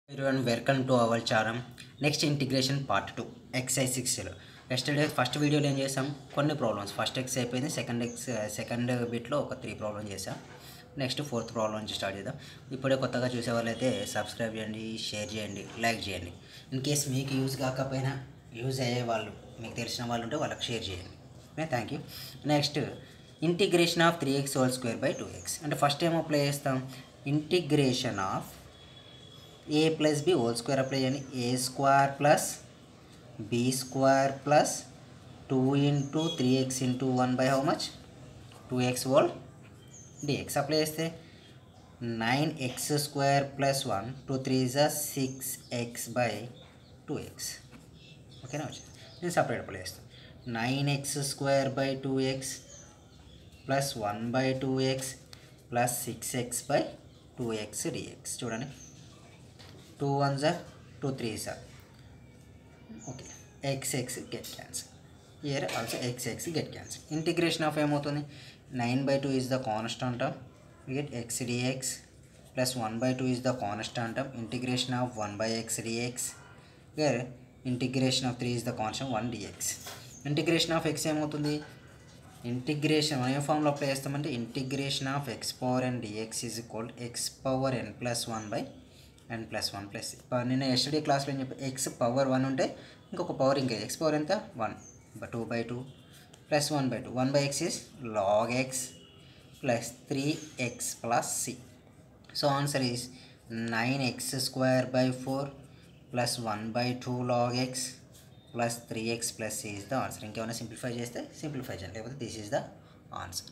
everyone welcome to our channel next integration part two exercise సిక్స్లో yesterday first వీడియోలో ఏం చేసాం కొన్ని ప్రాబ్లమ్స్ ఫస్ట్ ఎక్స్ అయిపోయింది సెకండ్ ఎక్స్ సెకండ్ బిట్లో ఒక త్రీ ప్రాబ్లమ్ చేసాం నెక్స్ట్ ఫోర్త్ ప్రాబ్లం నుంచి స్టార్ట్ చేద్దాం ఇప్పుడే కొత్తగా చూసే వాళ్ళైతే సబ్స్క్రైబ్ చేయండి షేర్ చేయండి లైక్ చేయండి ఇన్ కేస్ మీకు యూజ్ కాకపోయినా యూజ్ అయ్యే వాళ్ళు మీకు తెలిసిన వాళ్ళు ఉంటే వాళ్ళకి షేర్ చేయండి okay thank you next integration of three x whole square by two x అంటే ఫస్ట్ ఏం అప్లై చేస్తాం integration of a plus b whole square apply చేయండి a square plus b square plus two into three x into one by how much two x whole dx apply చేస్తే nine x square plus one two three జా six x by two x ఓకేనా వచ్చింది నేను separate apply చేస్తాను nine x square by two x plus one by two x plus six x by two x dx చూడండి two one జా two three జా okay x x get cancel here also x x get cancel integration of ఏమవుతుంది nine by two is the constant of get x dx plus one by two is the constant of integration of one by x dx here integration of three is the constant one dx integration of x ఏమవుతుంది integration ఏ ఫామ్లో apply చేస్తామంటే integration of x power n dx is equal x power n plus one by n plus one plus నిన్న yesterday క్లాస్లో ఏం చెప్పి X power one ఉంటే ఇంకొక పవర్ ఇంకా ఎక్స్ పవర్ ఎంత one two by two plus one by two one by x is log x plus three x plus c so answer is nine x square by four plus one by two log x plus three x plus c is the answer ఇంకేమైనా simplify చేస్తే simplify చేయండి లేకపోతే this is the answer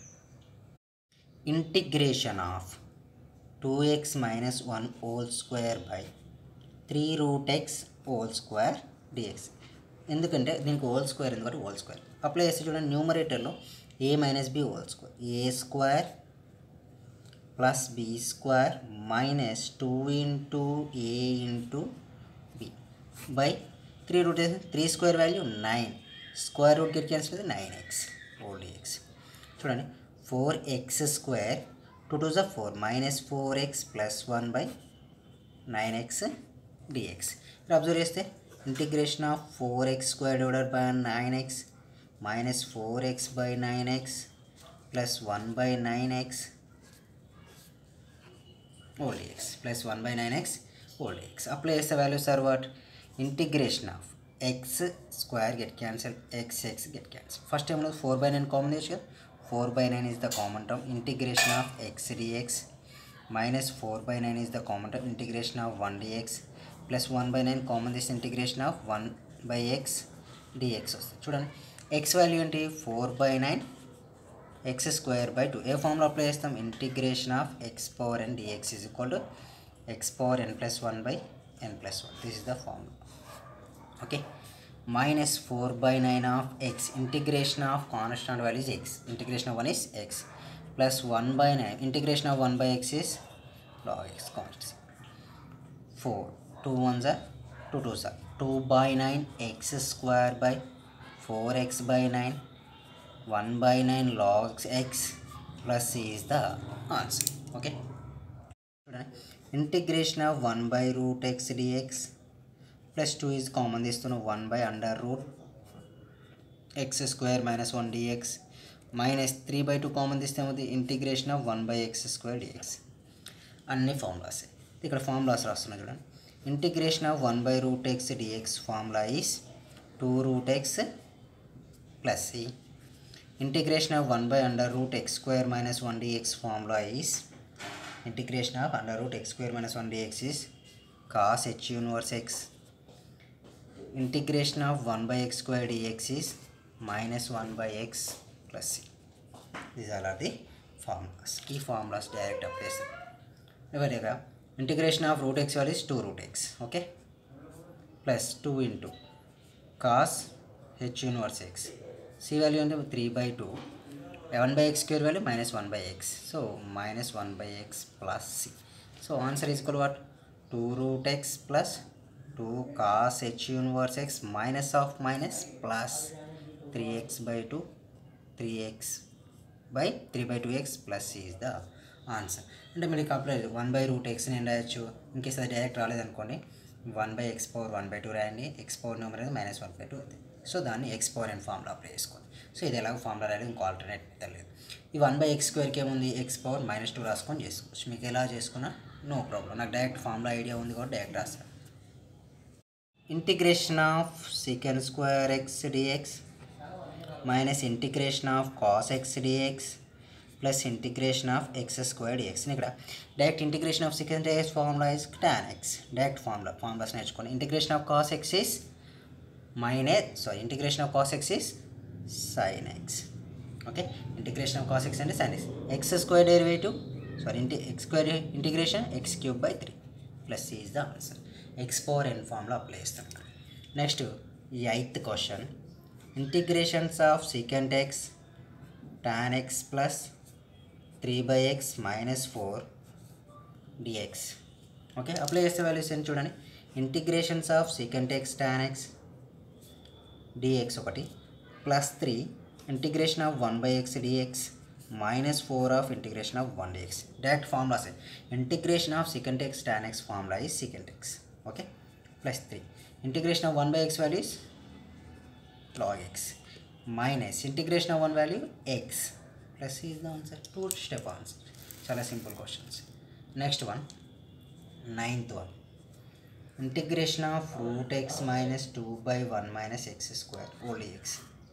integration of two x minus one whole square by three root X whole square dx ఎందుకంటే దీనికి whole square ఎందుకంటే whole square apply చేస్తే చూడండి న్యూమరేటర్లో a minus b whole square a square plus b square minus two into a into b by three root three square value nine square root get cancel అయితే nine x old x చూడండి four x square two two జా four minus four x plus one by nine x dx ఇక్కడ observe చేస్తే integration of four x square divided by nine x minus four x by nine x plus one by nine x old x plus one by nine x old x apply చేస్తే values are what integration of x square get cancel x x get cancel first టైంలో four by nine common చేసి four by nine is the common term integration of x dx minus four by nine is the common term integration of one dx plus one by nine common తీసి integration of one by x dx వస్తుంది చూడండి x value ఏంటి four by nine x square by two ఏ ఫామ్లో apply చేస్తాం integration of x power n dx is equal to x power n plus one by n plus one this is the formula okay minus four by nine of x integration of constant value is x integration of one is x plus one by nine integration of one by x is log x constant four two one జా two two జా two by nine x square by four x by nine one by nine log x plus is the answer okay చూడండి integration of one by root x dx plus two is common తీస్తున్నాం one by under root x square minus one dx minus three by two common తీస్తే ఏమవుతుంది integration of one by x square dx అన్ని formulas ఇక్కడ formulas రాస్తున్నా చూడండి integration of one by root x dx formula is two root x plus c integration of one by under root x square minus one dx formula is integration of under root x square minus one dx is cos h inverse x integration of one by x square dx is minus one by x plus c these are are the formulas ఈ formulas direct apply చేస్తారు ఎవరిగా integration of root x value is two root x okay plus two into cos h inverse x c value అంటే three by two one by x square value minus one by x so minus one by x plus c so answer is equal what two root x plus two cos h inverse x minus of minus plus three x by two three x by three by two x plus is the answer అంటే మీరు కాపలేదు one by root ఎక్స్ని ఏం రాయొచ్చు in case అది direct రాలేదనుకోండి one by x power one by two రాయండి x power number అనేది మైనస్ వన్ బై టూ అవుతుంది సో దాన్ని x power and formula apply చేసుకోండి సో ఇది ఎలాగో ఫార్ములా రాయలేదు ఇంకో ఆల్టర్నేట్ తెలియదు ఈ వన్ బై ఎక్స్ స్క్వేర్కి ఏముంది ఎక్స్ పవర్ మైనస్ టూ రాసుకొని చేసుకోవచ్చు మీకు ఎలా చేసుకున్నా నో ప్రాబ్లం నాకు డైరెక్ట్ ఫార్ములా ఐడియా ఉంది కాబట్టి డైరెక్ట్ రాస్తాను integration of secant square x dx minus integration of cos x dx plus integration of x square dx ఇక్కడ direct integration of secant dx formula is tan x direct formula formulas నేర్చుకోండి integration of cos x is minus sorry integration of cos x is sine x okay integration of cos x అంటే sine x x square derivative sorry ఇంటి x square integration x cube by three plus c is the answer x power n ఫామ్లో apply చేస్తాం next ఈ eighth question integrations of secant x tan x plus three by x minus four dx okay apply చేస్తే values ఏంటి చూడండి integrations of secant x tan x dx ఒకటి plus three integration of one by x dx minus four of integration of one dx direct formulas integration of second x tan x formula is second x okay plus three integration of one by x values log x minus integration of one value x plus c is the answer two step answer చాలా simple questions next one ninth one integration of root x minus two by one minus x square only x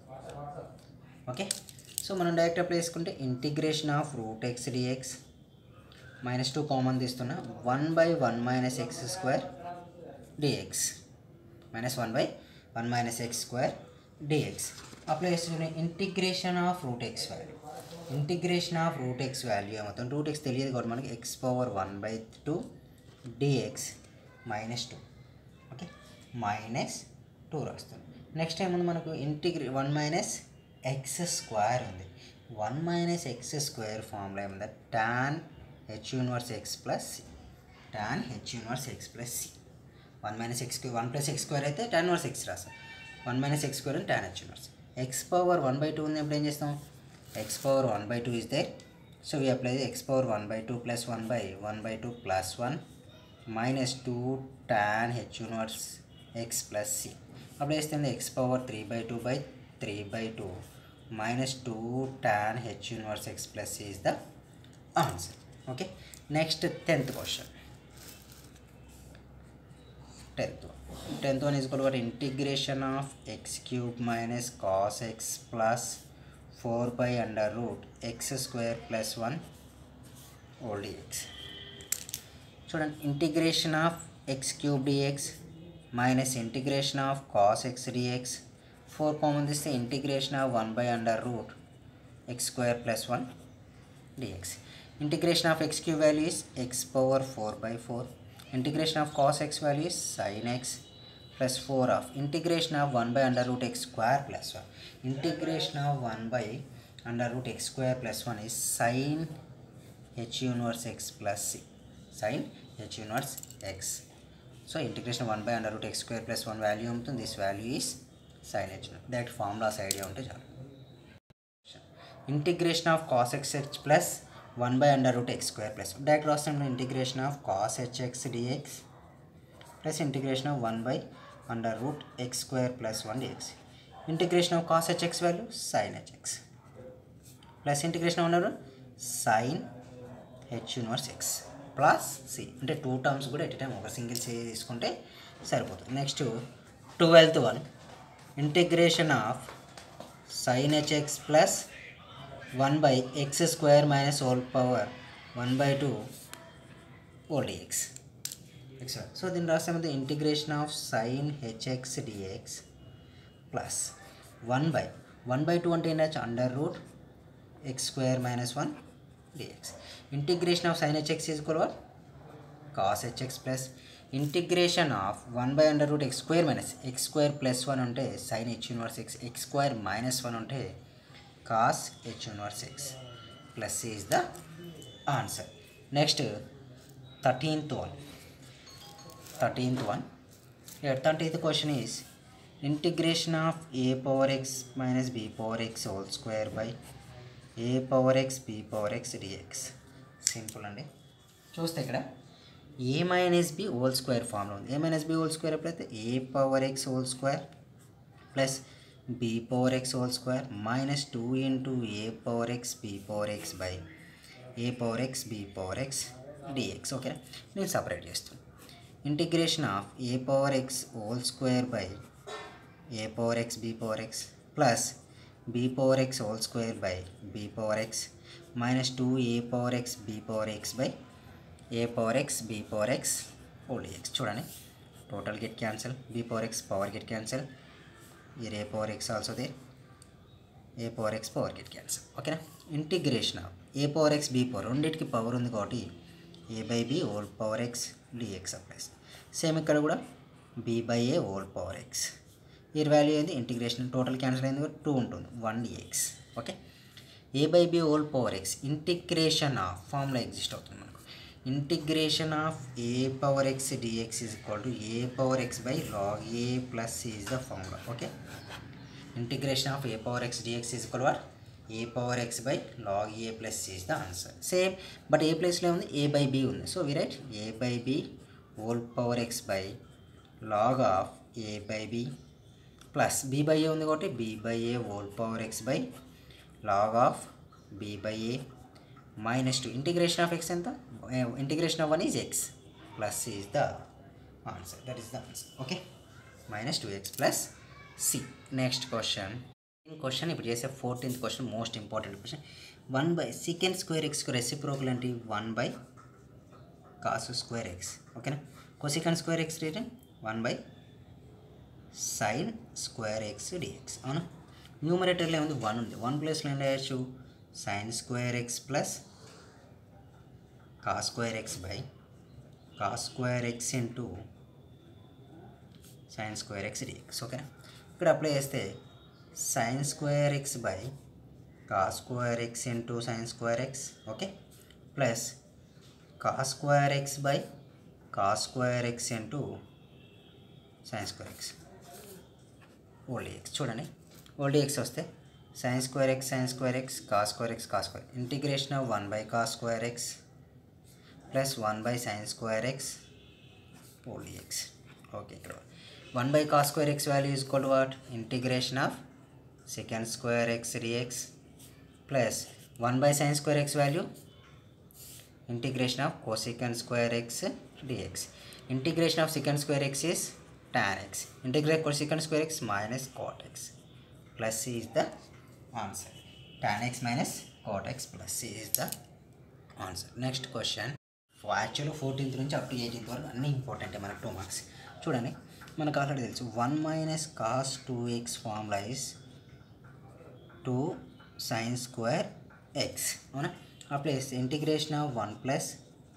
okay so మనం direct apply చేసుకుంటే integration of root x dx minus two common తీస్తున్నా one by one minus x square dx minus one by one minus x square dx apply చేసుకునే integration of root x value integration of root x value ఏమవుతుంది root x తెలియదు కాబట్టి మనకి x power one by two dx minus two okay minus two రాస్తుంది next ఏముంది మనకు integrate one minus x square ఉంది one minus x square formula ఏముంది tan h inverse x plus c tan h inverse x plus c one minus x one plus x square అయితే tan inverse x రాస్తాం one minus x square అని tan h inverse x power one by two ఉంది ఎప్పుడు ఏం చేస్తాం X power one by two is there so we apply x power one by two plus one by one by two plus one minus two tan h inverse x plus c అప్పుడు వేస్తే x power three by two by three by two minus two tan h inverse x plus c is the answer okay next tenth question tenth tenth one is what integration of x cube minus cos x plus four by under root x square plus one whole x చూడండి integration of x cube dx minus integration of cos x dx four common తీస్తే integration of one by under root x square plus one dx integration of x cube value is x power four by four integration of cos x value is sine x plus four of integration of one by under root x square plus one integration of one by under root x square plus one is sine h inverse x plus c sine h inverse x so integration one by under root x square plus one value ఉంటుంది this value is sine h direct formulas idea ఉంటే చాలు integration of cos x h plus one by under root x square plus direct రాస్తాం integration of cos h x dx plus integration of one by under root x square plus one dx integration of cos h x value sine h x plus integration of under sine h inverse x plus c అంటే two terms కూడా at time ఒక single c తీసుకుంటే సరిపోతుంది next twelfth one integration of sine h x plus one by x square minus whole power one by two whole x x so దీన్ని రాస్తే integration of sine h x dx plus one by one by two అంటే ఏంటంటే under root x square minus one dx integration of sine h x is equal cos h x plus integration of one by under root x square minus x square plus one ఉంటే sine h inverse x x square minus one ఉంటే cos h inverse x plus is the answer next thirteenth one thirteenth one thirteenth question is integration of a power x minus b power x whole square by a power x b power x dx simple అండి చూస్తే ఇక్కడ a minus b whole square ఫామ్లో ఉంది a minus b whole square ఎప్పుడైతే a power x whole square plus b power x whole square minus two into a power x b power x by a power x b power x dx ఓకేనా నేను separate చేస్తాను integration of a power x whole square by a power x b power x plus b power x whole square by b power x minus two a power x b power x by a power x b power x only x చూడండి total get cancel b power x power get cancel here a power x also there a power x power get cancel ఓకేనా integration of a power x b power రెండింటికి power ఉంది కాబట్టి a by b whole power x dx applies same ఇక్కడ కూడా B by a whole power x ఈ value ఏంది integration total cancel అయింది two ఉంటుంది one dx okay a by b whole power x integration of formula exist అవుతుంది మనకు integration of a power x dx is equal to a power x by log a plus is the formula okay integration of a power x dx is equal వర్ a power x by log a plus is the answer same but ఏ ప్లేస్లో ఉంది a by b ఉంది so we write a by b whole power x by log of a by b plus b by a ఉంది కాబట్టి b by a whole power x by log of b by a minus two integration of x ఎంత integration of one is x plus is the answer that is the answer okay minus two x plus c next question question ఇప్పుడు చేసే fourteenth question most important question one by secant square ఎక్స్కి reciprocal అంటే one by cos square x ఓకేనా cosecant square x return one by sine square x dx అవునా న్యూమరేటర్లో ఏముంది one ఉంది one ప్లేస్లో ఏం రాయొచ్చు sine square x plus cos square x by cos square x into sine square x dx ఓకేనా ఇక్కడ అప్లై చేస్తే sine square x by cos square x into sine square x okay plus cos square x by cos square x into sine square x old x చూడండి whole x వస్తే sine square x sine square x cos square x cos square integration of one by cos square x plus one by sine square x old x okay ఇక్కడ one by cos square x value is equal what integration of secant square x dx plus one by sine square x value integration of cosecant square x dx integration of secant square x is tan x integrate cosecant square x minus cot x plus c is the answer tan x minus cot x plus c is the answer next question యాక్చువల్గా fourteenth నుంచి up to eighteenth వరకు అన్నీ ఇంపార్టెంటే మనకు two marks చూడండి మనకు already తెలుసు one minus cos two x formula is two sine square x అవునా అప్లై చేస్తే integration of one plus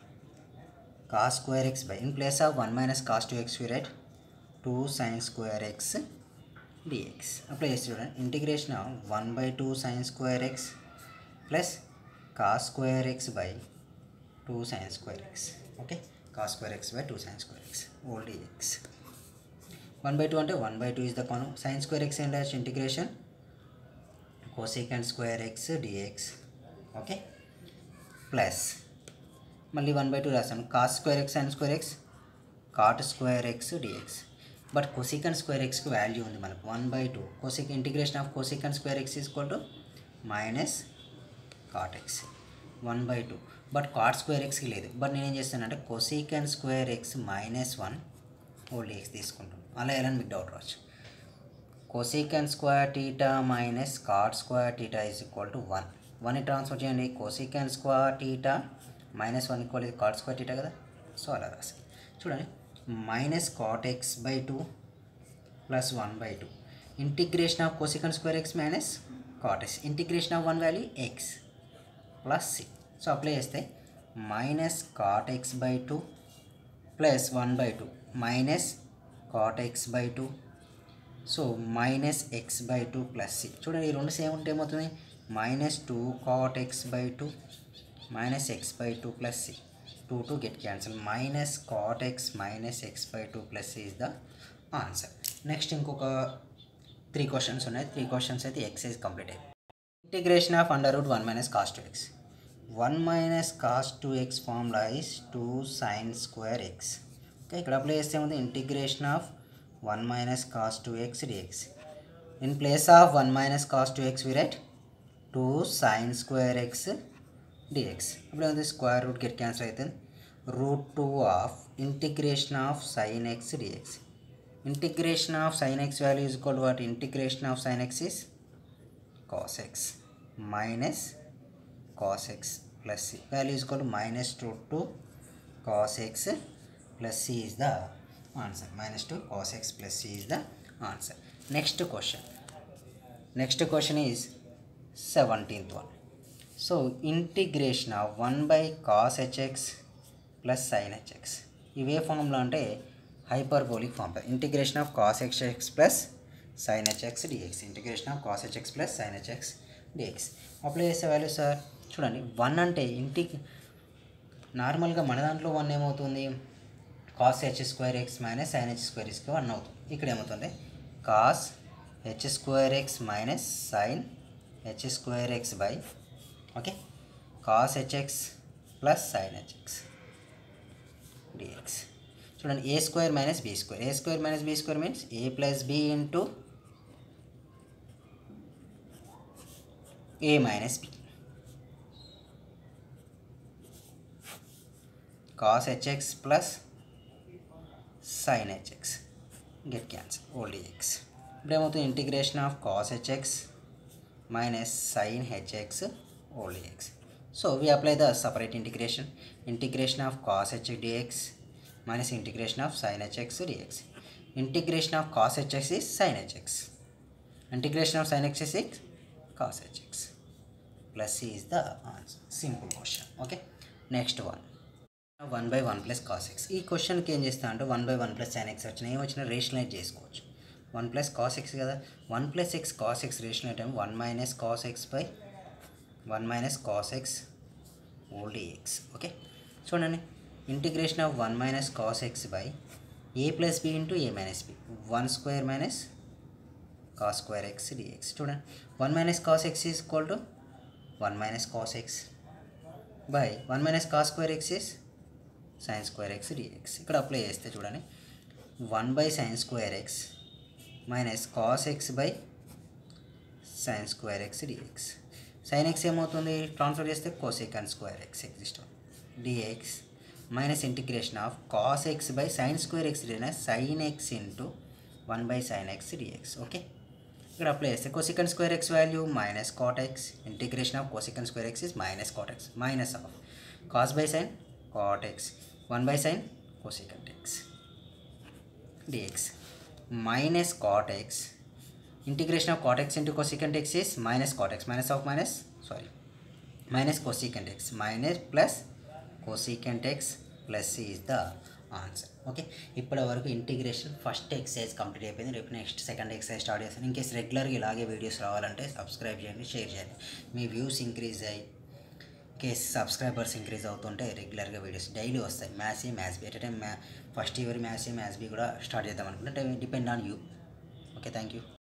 cos square x by in place of one minus cos two x right two sine square x dx apply చేసి చూడండి integration of one by two sine square x plus cos square x by two sine square x okay cos square x by two sine square x old ex one by two అంటే one by two is the can sine square x ఏంటి integration cosecant square x dx okay plus మళ్ళీ one by two రాస్తాను cos square x sine square x cot square x dx but cosecant square ఎక్స్కి value ఉంది మనకు one by two cosec integration of cosecant square x equal to minus cot x one by two but cot square ఎక్స్కి లేదు but నేను ఏం చేస్తానంటే కొసికన్ square x minus one whole x తీసుకుంటాను అలా ఎలా మీకు డౌట్ రావచ్చు cosecant square theta minus cot square theta is equal to one one transfer చేయండి cosecant square theta minus one equal ఇది కాట్ స్క్వేర్ టీటా కదా సో అలా రాసి చూడండి minus cot x by two plus one by two integration of cosecant square x minus cot x integration of one value x plus c so apply చేస్తే minus cot x by two plus one by two minus cot x by two so minus x by two plus c చూడండి ఈ రెండు same ఉంటే ఏమవుతుంది minus two cot x by two minus x by two plus c two to get cancel minus cot x minus x by two plus is the answer next ఇంకొక three questions ఉన్నాయి three questions అయితే exercise complete అయింది integration of under root one minus cost x one minus cos two x formula is two sine square x okay ఇక్కడ apply చేస్తే ఉంది integration of one minus cos two x dx in place of one minus cos two x we write two sine square x dx ఇప్పుడు ఏముంది square root get cancel అవుతుంది root two of integration of sine x dx integration of sine x value is equal what integration of sine x is cos X minus cos x plus c value is equal to minus root two cos x plus c is the answer minus two cos x plus c is the answer next question next question is seventeenth one so integration of one by cos h x plus sine h x ఇవే ఫామ్లో అంటే hyperbolic form integration of cos h x plus sine h x d x integration of cos h x plus sine h x d x apply చేసే value sir చూడండి one అంటే ఇంటి నార్మల్గా మన దాంట్లో వన్ ఏమవుతుంది cos h square x minus sine h square ఎక్స్కి one అవుతుంది ఇక్కడ ఏమవుతుంది cos h square x minus sine h square x by okay cos h x plus sine h x d x చూడండి a square minus b square a square minus b square means a plus b into a minus b cos h x plus sine h x get cancel old x ఇప్పుడు ఏమవుతుంది integration of cos h x minus sine h x old x so we apply the separate integration integration of cos h dx minus integration of sin hx dx integration of cos hx is sin hx integration of sin hx is cos hx plus c is the answer simple question okay next one one by one plus cos x ఈ క్వశ్చన్కి ఏం చేస్తా అంటే one by one plus sine x వచ్చినా ఏం వచ్చినా rationalise చేసుకోవచ్చు one plus cos x కదా one plus x cos x rational time one minus cos x by one minus cos x old x okay చూడండి integration of one minus cos x by a plus b into a minus b one square minus cos square x dx చూడండి one minus cos x is equal to one minus cos x by one minus cos square x is sine square x dx ఇక్కడ apply చేస్తే చూడండి one by sine square x minus cos x by sine square x d x sine x ఏమవుతుంది transfer చేస్తే cosecant square x exist d x minus integration of cos x by sine square x d x sine x into one by sine x dx okay ఇక్కడ apply చేస్తే cosecant square x value minus cot x integration of cosecant square x is minus cot x minus of cos by sine cot x one by sine cosecant x dx minus cot x integration of cot x into cosecant x is minus cot x minus of minus sorry minus cosecant x minus plus cosecant x plus is the answer okay ఇప్పటి వరకు integration first exercise complete అయిపోయింది రేపు next second exercise start చేస్తాను in case రెగ్యులర్గా ఇలాగే videos రావాలంటే subscribe చేయండి share చేయండి మీ వ్యూస్ ఇంక్రీజ్ అయ్యి కేస్ సబ్స్క్రైబర్స్ ఇంక్రీజ్ అవుతుంటే రెగ్యులర్గా వీడియోస్ డైలీ వస్తాయి maths A maths B at time మ్యా first year maths A maths B కూడా స్టార్ట్ చేద్దాం అనుకుంటే depend on you okay thank you